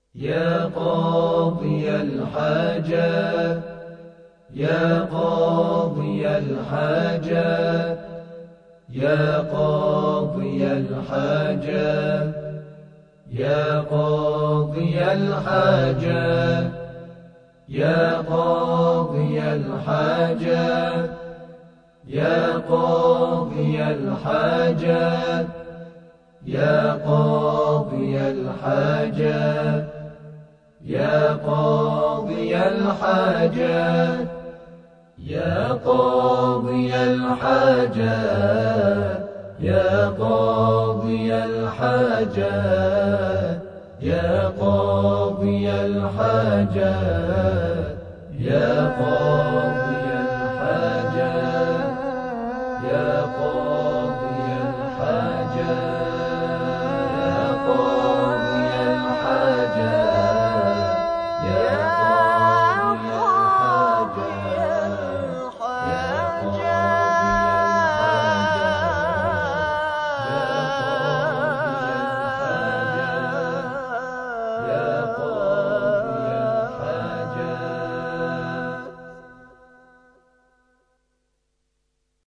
يا قاضي الحاجات يا قاضي الحاجات يا قاضي الحاجات يا قاضي الحاجات يا قاضي الحاجات يا قاضي الحاجات يا قاضي الحاجات يا قاضي الحاجات يا قاضي الحاجات يا قاضي الحاجات يا قاضي الحاجات يا قاضي